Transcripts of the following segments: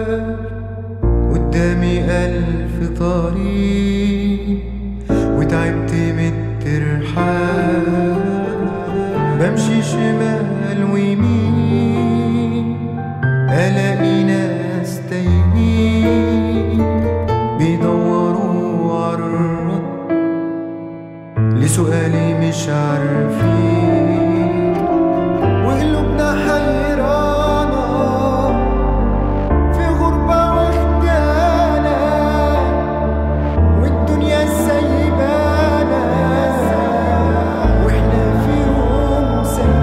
قدامي ألف طريق وتعبت من الترحال بمشي شمال ويمين ألاقي ناس تايهين بيدوروا عالرد لسؤالي مش عارفين وقلوبنا حيرانة في غربة واختيانة والدنيا سايبانا واحنا في يوم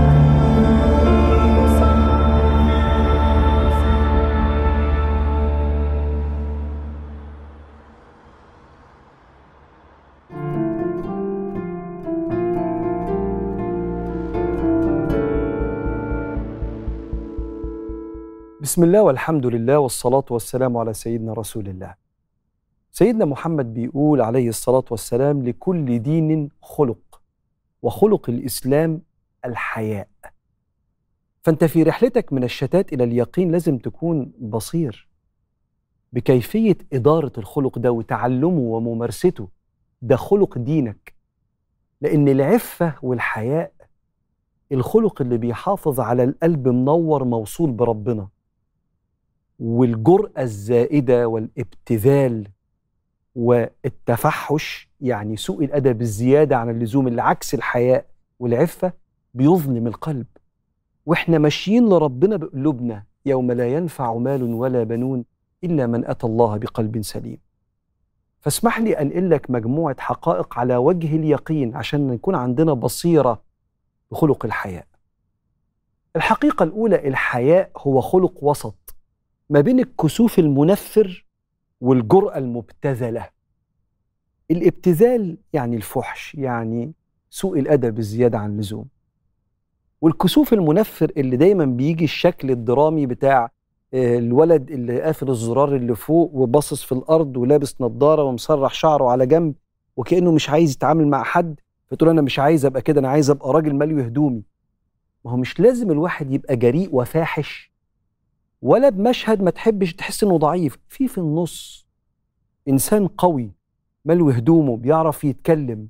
بسم الله والحمد لله والصلاة والسلام على سيدنا رسول الله. سيدنا محمد بيقول عليه الصلاة والسلام لكل دين خلق وخلق الإسلام الحياء. فأنت في رحلتك من الشتات إلى اليقين لازم تكون بصير بكيفية إدارة الخلق ده وتعلمه وممارسته ده خلق دينك. لأن العفة والحياء الخلق اللي بيحافظ على القلب منور موصول بربنا. والجرأة الزائدة والابتذال والتفحش يعني سوء الأدب الزيادة عن اللزوم اللي عكس الحياء والعفة بيظلم القلب واحنا ماشيين لربنا بقلوبنا يوم لا ينفع مال ولا بنون إلا من أتى الله بقلب سليم فاسمح لي أنقل لك مجموعة حقائق على وجه اليقين عشان نكون عندنا بصيرة بخلق الحياء الحقيقة الأولى الحياء هو خلق وسط ما بين الكسوف المنفر والجرأة المبتذلة الابتذال يعني الفحش يعني سوء الأدب الزيادة عن اللزوم والكسوف المنفر اللي دايما بيجي الشكل الدرامي بتاع آه، الولد اللي قافل الزرار اللي فوق وباصص في الأرض ولابس نظارة ومسرح شعره على جنب وكأنه مش عايز يتعامل مع حد فتقول أنا مش عايز أبقى كده أنا عايز أبقى راجل ملوي هدومي ما هو مش لازم الواحد يبقى جريء وفاحش ولا بمشهد ما تحبش تحس انه ضعيف في في النص انسان قوي ملوي هدومه بيعرف يتكلم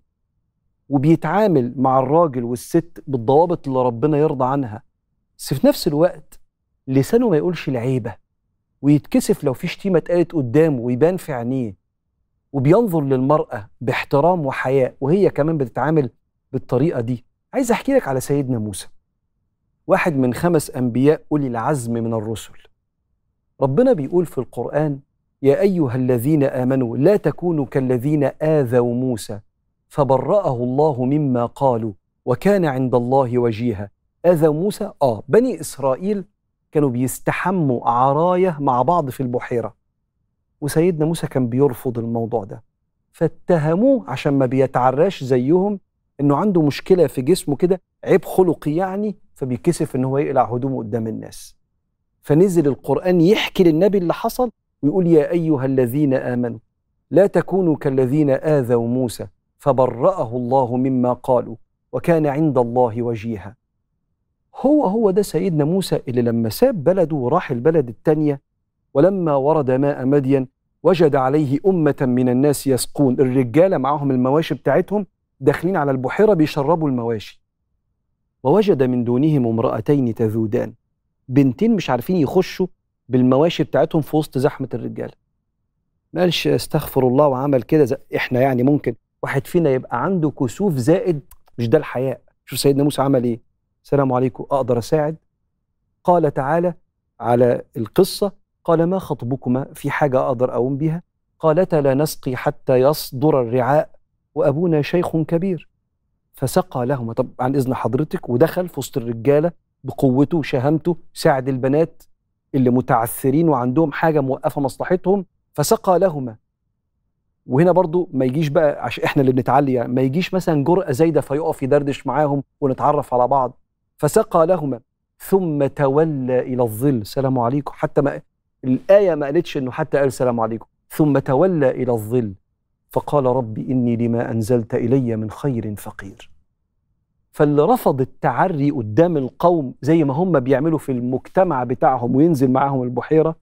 وبيتعامل مع الراجل والست بالضوابط اللي ربنا يرضى عنها بس في نفس الوقت لسانه ما يقولش العيبه ويتكسف لو في شتيمه اتقالت قدامه ويبان في عينيه وبينظر للمراه باحترام وحياء وهي كمان بتتعامل بالطريقه دي عايز احكي لك على سيدنا موسى واحد من خمس انبياء اولي العزم من الرسل ربنا بيقول في القران يا ايها الذين امنوا لا تكونوا كالذين اذوا موسى فبرأه الله مما قالوا وكان عند الله وجيها اذى موسى اه بني اسرائيل كانوا بيستحموا عرايه مع بعض في البحيره وسيدنا موسى كان بيرفض الموضوع ده فاتهموه عشان ما بيتعراش زيهم انه عنده مشكله في جسمه كده عيب خلقي يعني فبيكسف ان هو يقلع هدومه قدام الناس فنزل القران يحكي للنبي اللي حصل ويقول يا ايها الذين امنوا لا تكونوا كالذين اذوا موسى فبرأه الله مما قالوا وكان عند الله وجيها هو هو ده سيدنا موسى اللي لما ساب بلده وراح البلد التانية ولما ورد ماء مدين وجد عليه أمة من الناس يسقون الرجالة معاهم المواشي بتاعتهم داخلين على البحيرة بيشربوا المواشي ووجد من دونهم امرأتين تذودان بنتين مش عارفين يخشوا بالمواشي بتاعتهم في وسط زحمة الرجالة ما قالش استغفر الله وعمل كده زي- احنا يعني ممكن واحد فينا يبقى عنده كسوف زائد مش ده الحياء شوف سيدنا موسى عمل ايه السلام عليكم اقدر اساعد قال تعالى على القصة قال ما خطبكما في حاجة أقدر أقوم بها قالتا لا نسقي حتى يصدر الرعاء وأبونا شيخ كبير فسقى لهما طب عن إذن حضرتك ودخل في وسط الرجالة بقوته وشهامته ساعد البنات اللي متعثرين وعندهم حاجة موقفة مصلحتهم فسقى لهما وهنا برضو ما يجيش بقى عشان احنا اللي بنتعلي يعني ما يجيش مثلا جرأة زايدة فيقف يدردش معاهم ونتعرف على بعض فسقى لهما ثم تولى إلى الظل سلام عليكم حتى ما الآية ما قالتش إنه حتى قال سلام عليكم ثم تولى إلى الظل فقال رب إني لما أنزلت إلي من خير فقير فاللي رفض التعري قدام القوم زي ما هم بيعملوا في المجتمع بتاعهم وينزل معاهم البحيرة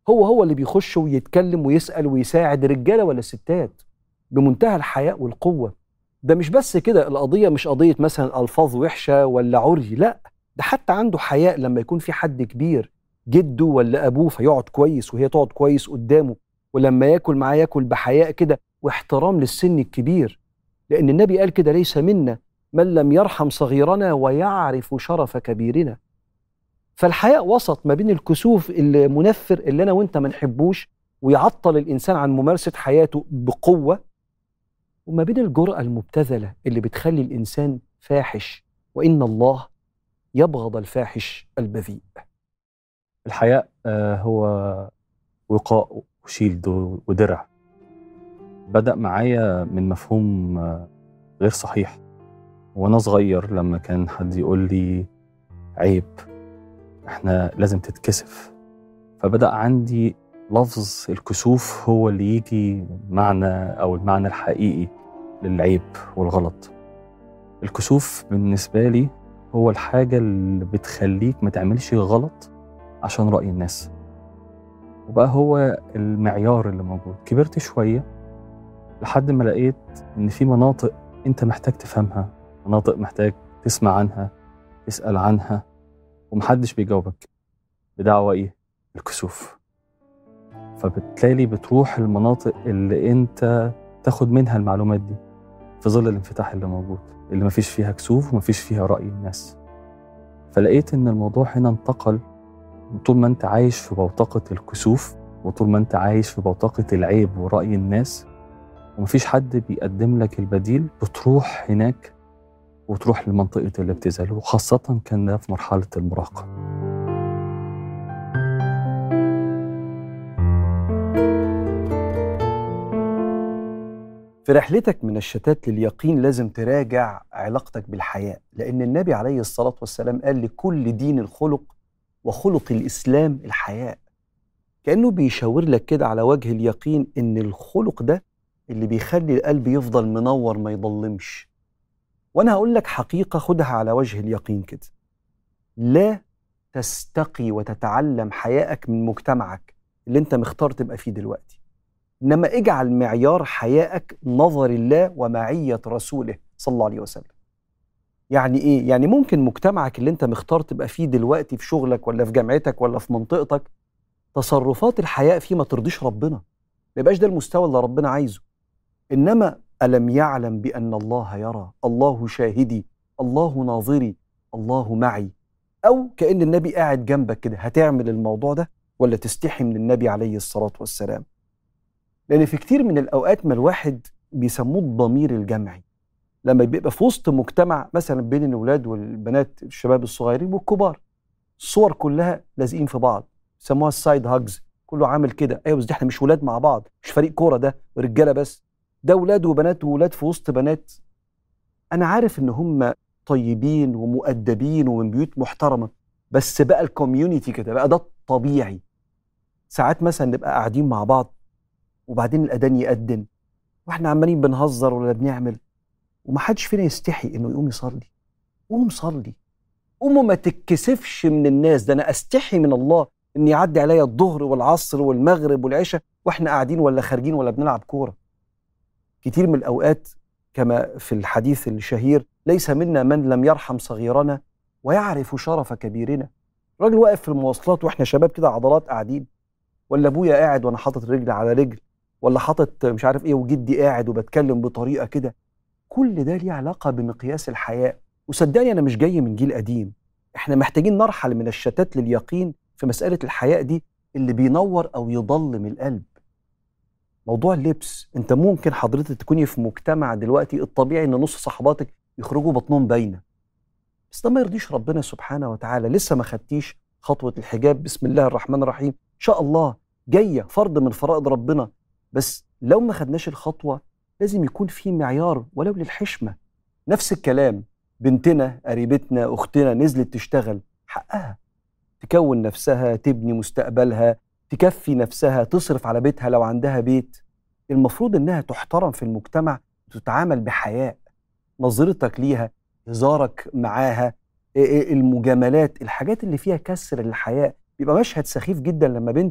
هو هو اللي بيخش ويتكلم ويسال ويساعد رجاله ولا ستات بمنتهى الحياء والقوه ده مش بس كده القضيه مش قضيه مثلا الفاظ وحشه ولا عري لا ده حتى عنده حياء لما يكون في حد كبير جده ولا ابوه فيقعد كويس وهي تقعد كويس قدامه ولما ياكل معاه ياكل بحياء كده واحترام للسن الكبير لان النبي قال كده ليس منا من لم يرحم صغيرنا ويعرف شرف كبيرنا فالحياء وسط ما بين الكسوف المنفر اللي انا وانت ما نحبوش ويعطل الانسان عن ممارسه حياته بقوه وما بين الجرأه المبتذله اللي بتخلي الانسان فاحش وان الله يبغض الفاحش البذيء الحياء آه، هو وقاء وشيلد ودرع بدأ معايا من مفهوم آه، غير صحيح وأنا صغير لما كان حد يقول لي عيب احنا لازم تتكسف فبدأ عندي لفظ الكسوف هو اللي يجي معنى أو المعنى الحقيقي للعيب والغلط الكسوف بالنسبة لي هو الحاجة اللي بتخليك ما تعملش غلط عشان رأي الناس وبقى هو المعيار اللي موجود كبرت شوية لحد ما لقيت إن في مناطق أنت محتاج تفهمها مناطق محتاج تسمع عنها تسأل عنها ومحدش بيجاوبك بدعوة إيه؟ الكسوف فبالتالي بتروح المناطق اللي أنت تاخد منها المعلومات دي في ظل الانفتاح اللي موجود اللي مفيش فيها كسوف ومفيش فيها رأي الناس فلقيت إن الموضوع هنا انتقل طول ما أنت عايش في بوتقة الكسوف وطول ما أنت عايش في بوتقة العيب ورأي الناس ومفيش حد بيقدم لك البديل بتروح هناك وتروح لمنطقة الابتذال وخاصة كان ده في مرحلة المراهقة في رحلتك من الشتات لليقين لازم تراجع علاقتك بالحياء لأن النبي عليه الصلاة والسلام قال لكل دين الخلق وخلق الإسلام الحياء كأنه بيشاور لك كده على وجه اليقين إن الخلق ده اللي بيخلي القلب يفضل منور ما يضلمش وأنا هقول لك حقيقة خدها على وجه اليقين كده لا تستقي وتتعلم حيائك من مجتمعك اللي انت مختار تبقى فيه دلوقتي انما اجعل معيار حيائك نظر الله ومعيه رسوله صلى الله عليه وسلم يعني ايه يعني ممكن مجتمعك اللي انت مختار تبقى فيه دلوقتي في شغلك ولا في جامعتك ولا في منطقتك تصرفات الحياء فيه ما ترضيش ربنا ما يبقاش ده المستوى اللي ربنا عايزه انما الم يعلم بان الله يرى الله شاهدي الله ناظري الله معي او كان النبي قاعد جنبك كده هتعمل الموضوع ده ولا تستحي من النبي عليه الصلاه والسلام لان في كتير من الاوقات ما الواحد بيسموه الضمير الجمعي لما بيبقى في وسط مجتمع مثلا بين الاولاد والبنات الشباب الصغيرين والكبار الصور كلها لازقين في بعض يسموها السايد هاجز كله عامل كده ايوه بس دي احنا مش ولاد مع بعض مش فريق كوره ده ورجاله بس ده ولاد وبنات وولاد في وسط بنات انا عارف ان هم طيبين ومؤدبين ومن بيوت محترمه بس بقى الكوميونتي كده بقى ده الطبيعي ساعات مثلا نبقى قاعدين مع بعض وبعدين الاذان يأذن واحنا عمالين بنهزر ولا بنعمل ومحدش فينا يستحي انه يقوم يصلي قوم صلي قوم وما تتكسفش من الناس ده انا استحي من الله ان يعدي عليا الظهر والعصر والمغرب والعشاء واحنا قاعدين ولا خارجين ولا بنلعب كوره كتير من الاوقات كما في الحديث الشهير ليس منا من لم يرحم صغيرنا ويعرف شرف كبيرنا راجل واقف في المواصلات واحنا شباب كده عضلات قاعدين ولا ابويا قاعد وانا حاطط رجل على رجل ولا حاطط مش عارف ايه وجدي قاعد وبتكلم بطريقه كده كل ده ليه علاقه بمقياس الحياء وصدقني انا مش جاي من جيل قديم احنا محتاجين نرحل من الشتات لليقين في مساله الحياء دي اللي بينور او يضلم القلب موضوع اللبس انت ممكن حضرتك تكوني في مجتمع دلوقتي الطبيعي ان نص صحباتك يخرجوا بطنهم باينه بس ده ما يرضيش ربنا سبحانه وتعالى لسه ما خدتيش خطوه الحجاب بسم الله الرحمن الرحيم ان شاء الله جايه فرض من فرائض ربنا بس لو ما خدناش الخطوه لازم يكون في معيار ولو للحشمه نفس الكلام بنتنا قريبتنا اختنا نزلت تشتغل حقها تكون نفسها تبني مستقبلها تكفي نفسها تصرف على بيتها لو عندها بيت المفروض انها تحترم في المجتمع وتتعامل بحياء نظرتك ليها هزارك معاها إيه إيه المجاملات الحاجات اللي فيها كسر الحياء بيبقى مشهد سخيف جدا لما بنت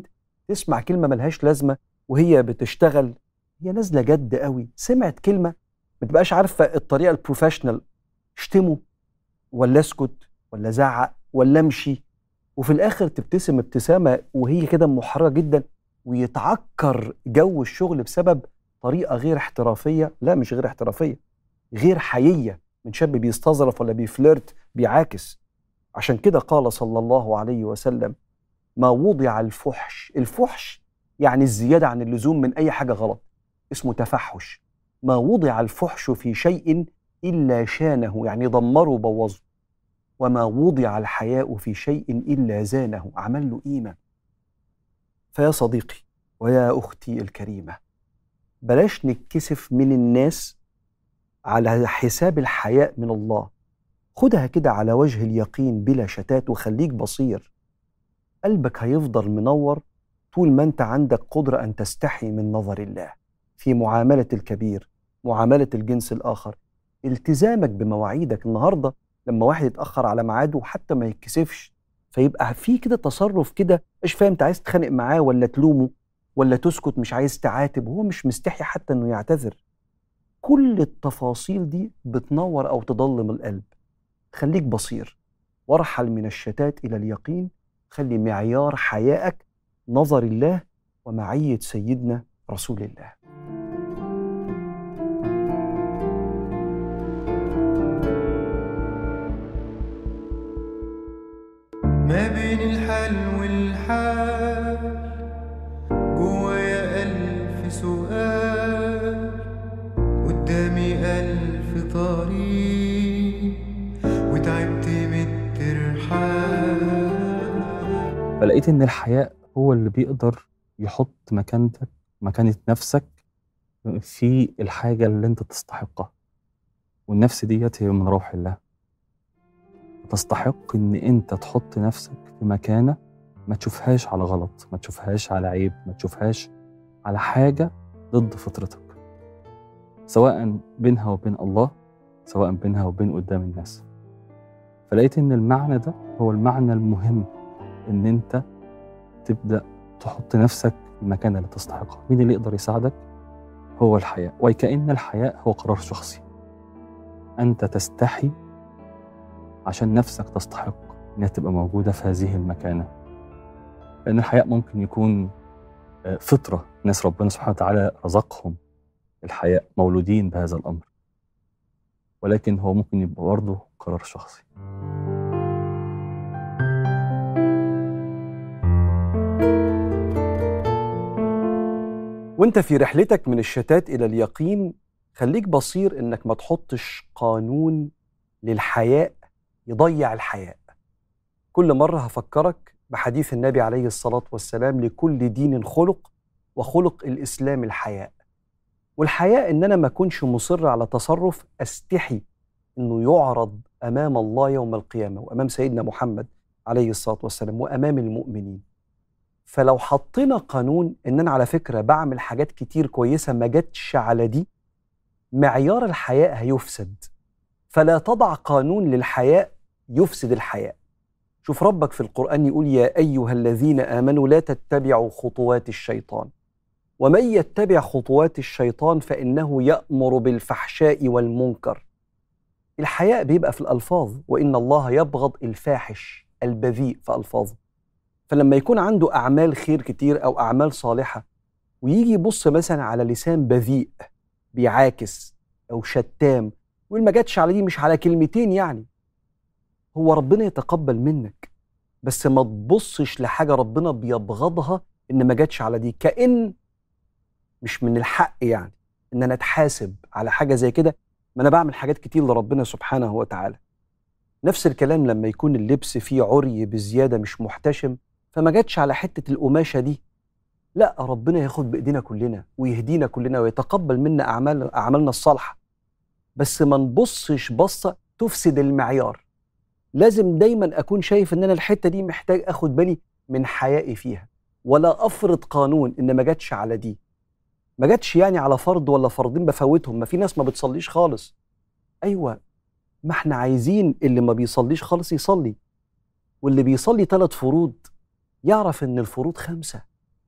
تسمع كلمه ملهاش لازمه وهي بتشتغل هي نازله جد قوي سمعت كلمه ما تبقاش عارفه الطريقه البروفيشنال اشتمه ولا اسكت ولا زعق ولا امشي وفي الاخر تبتسم ابتسامه وهي كده محرجه جدا ويتعكر جو الشغل بسبب طريقه غير احترافيه لا مش غير احترافيه غير حييه من شاب بيستظرف ولا بيفلرت بيعاكس عشان كده قال صلى الله عليه وسلم ما وضع الفحش الفحش يعني الزياده عن اللزوم من اي حاجه غلط اسمه تفحش ما وضع الفحش في شيء الا شانه يعني دمره وبوظه وما وضع الحياء في شيء الا زانه عمل له قيمه فيا صديقي ويا اختي الكريمه بلاش نتكسف من الناس على حساب الحياء من الله خدها كده على وجه اليقين بلا شتات وخليك بصير قلبك هيفضل منور طول ما انت عندك قدرة أن تستحي من نظر الله في معاملة الكبير معاملة الجنس الآخر التزامك بمواعيدك النهاردة لما واحد يتأخر على ميعاده حتى ما يتكسفش فيبقى في كده تصرف كده مش فاهم انت عايز تتخانق معاه ولا تلومه ولا تسكت مش عايز تعاتب وهو مش مستحي حتى انه يعتذر كل التفاصيل دي بتنور او تضلم القلب خليك بصير وارحل من الشتات الى اليقين خلي معيار حيائك نظر الله ومعيه سيدنا رسول الله ما بين الحال والحال جوايا ألف سؤال قدامي ألف طريق وتعبت من الترحال فلقيت ان الحياء هو اللي بيقدر يحط مكانتك مكانة نفسك في الحاجة اللي انت تستحقها والنفس ديت هي من روح الله تستحق ان انت تحط نفسك في مكانة ما تشوفهاش على غلط ما تشوفهاش على عيب ما تشوفهاش على حاجة ضد فطرتك سواء بينها وبين الله سواء بينها وبين قدام الناس فلقيت ان المعنى ده هو المعنى المهم ان انت تبدا تحط نفسك في المكان اللي تستحقه مين اللي يقدر يساعدك هو الحياء وكأن الحياء هو قرار شخصي انت تستحي عشان نفسك تستحق انها تبقى موجوده في هذه المكانه لان الحياء ممكن يكون آه، فطره ناس ربنا سبحانه وتعالى رزقهم الحياء مولودين بهذا الامر ولكن هو ممكن يبقى برضه قرار شخصي وانت في رحلتك من الشتات الى اليقين خليك بصير انك ما تحطش قانون للحياء يضيع الحياء كل مره هفكرك بحديث النبي عليه الصلاه والسلام لكل دين خلق وخلق الاسلام الحياء والحياء ان انا ما اكونش مصر على تصرف استحي انه يعرض امام الله يوم القيامه وامام سيدنا محمد عليه الصلاه والسلام وامام المؤمنين فلو حطينا قانون ان انا على فكره بعمل حاجات كتير كويسه ما جاتش على دي معيار الحياء هيفسد فلا تضع قانون للحياء يفسد الحياء شوف ربك في القران يقول يا ايها الذين امنوا لا تتبعوا خطوات الشيطان ومن يتبع خطوات الشيطان فانه يامر بالفحشاء والمنكر الحياء بيبقى في الالفاظ وان الله يبغض الفاحش البذيء في الفاظه فلما يكون عنده اعمال خير كتير او اعمال صالحه ويجي يبص مثلا على لسان بذيء بيعاكس او شتام يقول ما جاتش على دي مش على كلمتين يعني هو ربنا يتقبل منك بس ما تبصش لحاجه ربنا بيبغضها ان ما جاتش على دي كأن مش من الحق يعني ان انا اتحاسب على حاجه زي كده ما انا بعمل حاجات كتير لربنا سبحانه وتعالى نفس الكلام لما يكون اللبس فيه عري بزياده مش محتشم فما جاتش على حته القماشه دي لا ربنا ياخد بايدينا كلنا ويهدينا كلنا ويتقبل منا اعمال اعمالنا الصالحه بس ما نبصش بصه تفسد المعيار لازم دايما اكون شايف ان انا الحته دي محتاج اخد بالي من حيائي فيها ولا افرض قانون ان ما جاتش على دي ما جاتش يعني على فرض ولا فرضين بفوتهم ما في ناس ما بتصليش خالص ايوه ما احنا عايزين اللي ما بيصليش خالص يصلي واللي بيصلي ثلاث فروض يعرف ان الفروض خمسه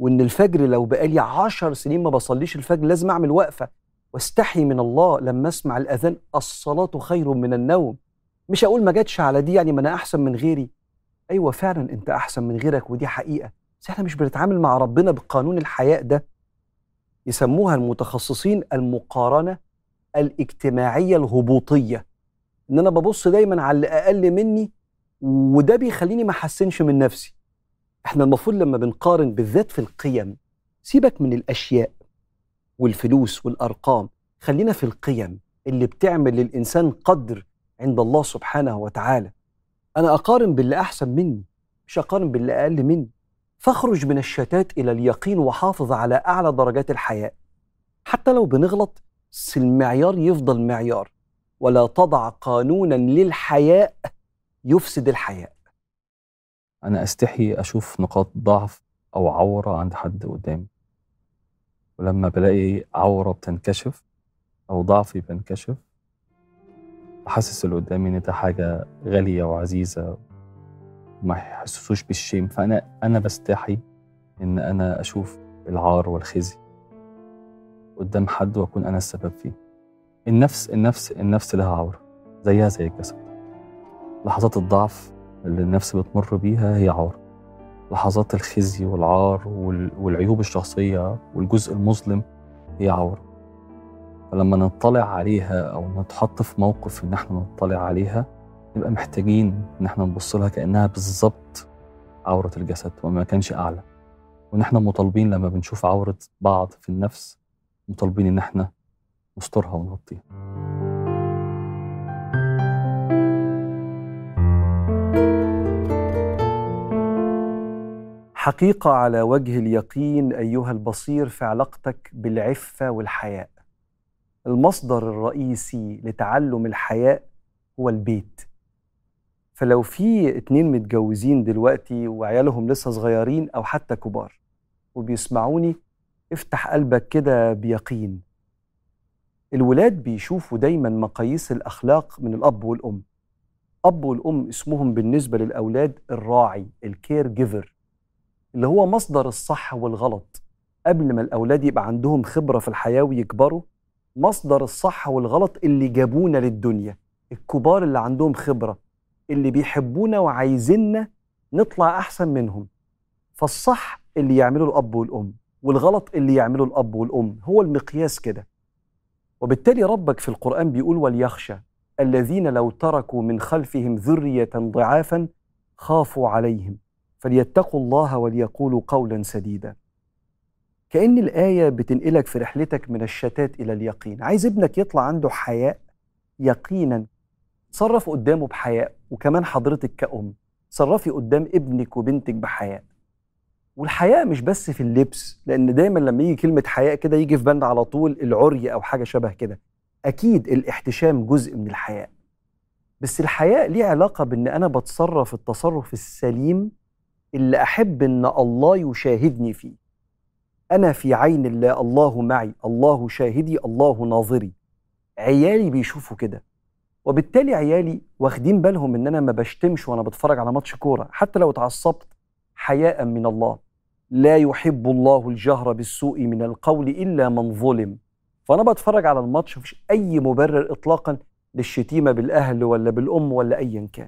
وان الفجر لو بقالي عشر سنين ما بصليش الفجر لازم اعمل وقفه واستحي من الله لما اسمع الاذان الصلاه خير من النوم مش اقول ما جاتش على دي يعني ما انا احسن من غيري ايوه فعلا انت احسن من غيرك ودي حقيقه بس احنا مش بنتعامل مع ربنا بقانون الحياء ده يسموها المتخصصين المقارنه الاجتماعيه الهبوطيه ان انا ببص دايما على اللي اقل مني وده بيخليني ما احسنش من نفسي احنا المفروض لما بنقارن بالذات في القيم سيبك من الاشياء والفلوس والارقام خلينا في القيم اللي بتعمل للانسان قدر عند الله سبحانه وتعالى انا اقارن باللي احسن مني مش اقارن باللي اقل مني فاخرج من الشتات الى اليقين وحافظ على اعلى درجات الحياء حتى لو بنغلط بس المعيار يفضل معيار ولا تضع قانونا للحياء يفسد الحياء أنا أستحي أشوف نقاط ضعف أو عورة عند حد قدامي ولما بلاقي عورة بتنكشف أو ضعفي بينكشف بحسس اللي قدامي إن ده حاجة غالية وعزيزة وما يحسسوش بالشيم فأنا أنا بستحي إن أنا أشوف العار والخزي قدام حد وأكون أنا السبب فيه النفس النفس النفس لها عورة زيها زي الجسد لحظات الضعف اللي النفس بتمر بيها هي عورة لحظات الخزي والعار وال- والعيوب الشخصية والجزء المظلم هي عورة فلما نطلع عليها أو نتحط في موقف إن احنا نطلع عليها نبقى محتاجين إن احنا نبص لها كأنها بالظبط عورة الجسد وما كانش أعلى وإن احنا مطالبين لما بنشوف عورة بعض في النفس مطالبين إن احنا نسترها ونغطيها حقيقة على وجه اليقين أيها البصير في علاقتك بالعفة والحياء. المصدر الرئيسي لتعلم الحياء هو البيت. فلو في اتنين متجوزين دلوقتي وعيالهم لسه صغيرين أو حتى كبار وبيسمعوني افتح قلبك كده بيقين. الولاد بيشوفوا دايما مقاييس الأخلاق من الأب والأم. أب والأم اسمهم بالنسبة للأولاد الراعي الكير جيفر اللي هو مصدر الصح والغلط قبل ما الأولاد يبقى عندهم خبرة في الحياة ويكبروا مصدر الصح والغلط اللي جابونا للدنيا الكبار اللي عندهم خبرة اللي بيحبونا وعايزيننا نطلع أحسن منهم فالصح اللي يعمله الأب والأم والغلط اللي يعمله الأب والأم هو المقياس كده وبالتالي ربك في القرآن بيقول وليخشى الذين لو تركوا من خلفهم ذرية ضعافا خافوا عليهم فليتقوا الله وليقولوا قولا سديدا كأن الآية بتنقلك في رحلتك من الشتات إلى اليقين عايز ابنك يطلع عنده حياء يقينا تصرف قدامه بحياء وكمان حضرتك كأم تصرفي قدام ابنك وبنتك بحياء والحياء مش بس في اللبس لأن دايما لما يجي كلمة حياء كده يجي في بالنا على طول العري أو حاجة شبه كده أكيد الاحتشام جزء من الحياء بس الحياء ليه علاقة بأن أنا بتصرف التصرف السليم اللي احب ان الله يشاهدني فيه انا في عين الله الله معي الله شاهدي الله ناظري عيالي بيشوفوا كده وبالتالي عيالي واخدين بالهم ان انا ما بشتمش وانا بتفرج على ماتش كوره حتى لو اتعصبت حياء من الله لا يحب الله الجهر بالسوء من القول الا من ظلم فانا بتفرج على الماتش مفيش اي مبرر اطلاقا للشتيمه بالاهل ولا بالام ولا ايا كان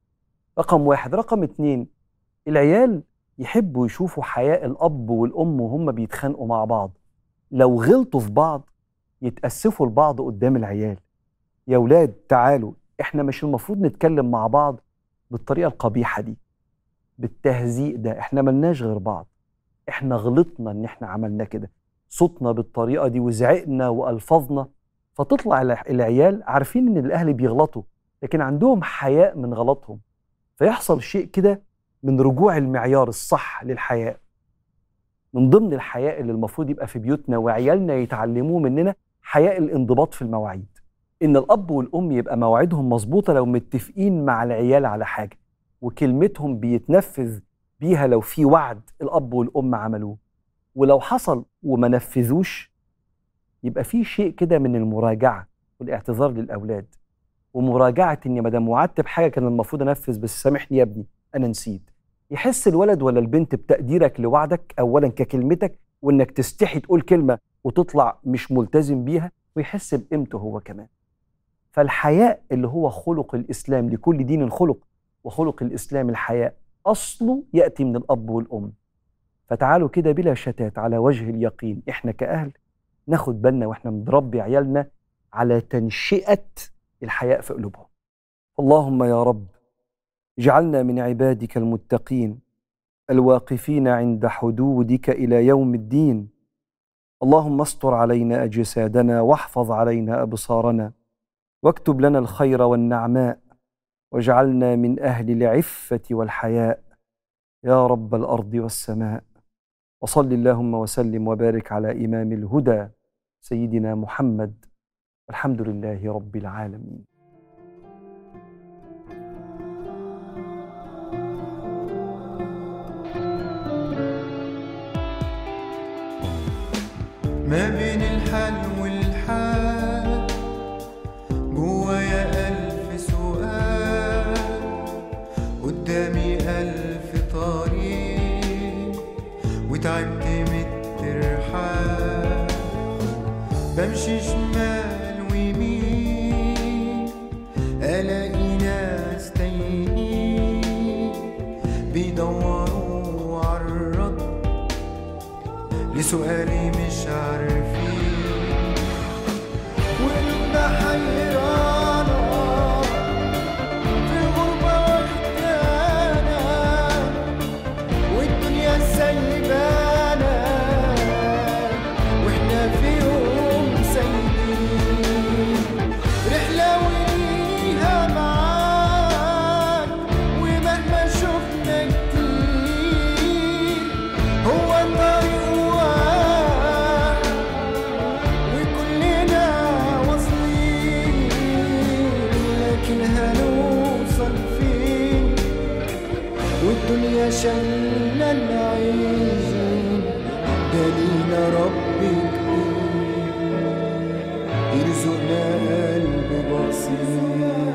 رقم واحد رقم اتنين العيال يحبوا يشوفوا حياء الأب والأم وهم بيتخانقوا مع بعض لو غلطوا في بعض يتأسفوا لبعض قدام العيال يا ولاد تعالوا احنا مش المفروض نتكلم مع بعض بالطريقة القبيحة دي بالتهزيء ده احنا ملناش غير بعض احنا غلطنا ان احنا عملنا كده صوتنا بالطريقة دي وزعقنا وألفظنا فتطلع الع- العيال عارفين ان الأهل بيغلطوا لكن عندهم حياء من غلطهم فيحصل شيء كده من رجوع المعيار الصح للحياء من ضمن الحياء اللي المفروض يبقى في بيوتنا وعيالنا يتعلموه مننا حياء الانضباط في المواعيد ان الاب والام يبقى مواعيدهم مظبوطه لو متفقين مع العيال على حاجه وكلمتهم بيتنفذ بيها لو في وعد الاب والام عملوه ولو حصل وما نفذوش يبقى في شيء كده من المراجعه والاعتذار للاولاد ومراجعه اني ما دام وعدت بحاجه كان المفروض انفذ بس سامحني يا ابني انا نسيت يحس الولد ولا البنت بتقديرك لوعدك اولا ككلمتك وانك تستحي تقول كلمه وتطلع مش ملتزم بيها ويحس بقيمته هو كمان فالحياء اللي هو خلق الاسلام لكل دين خلق وخلق الاسلام الحياء اصله ياتي من الاب والام فتعالوا كده بلا شتات على وجه اليقين احنا كاهل ناخد بالنا واحنا بنربي عيالنا على تنشئه الحياء في قلوبهم اللهم يا رب اجعلنا من عبادك المتقين الواقفين عند حدودك الى يوم الدين اللهم استر علينا اجسادنا واحفظ علينا ابصارنا واكتب لنا الخير والنعماء واجعلنا من اهل العفه والحياء يا رب الارض والسماء وصل اللهم وسلم وبارك على امام الهدى سيدنا محمد والحمد لله رب العالمين ما بين الحل والحال جوايا ألف سؤال قدامي ألف طريق وتعبت من الترحال بمشي شمال ويمين ألاقي ناس تايهين بيدوروا عالرد لسؤالي مش عارفين وقلوبنا حيرانة في غربة وحدانة والدنيا سايبانا واحنا في يوم سايبين رحلة وليها معاك ومهما شفنا كتير هو الطريق واحد وكلنا واصلين لكن هنوصل فين والدنيا شلنا العين دلينا رب كبير يرزقنا قلب بسيط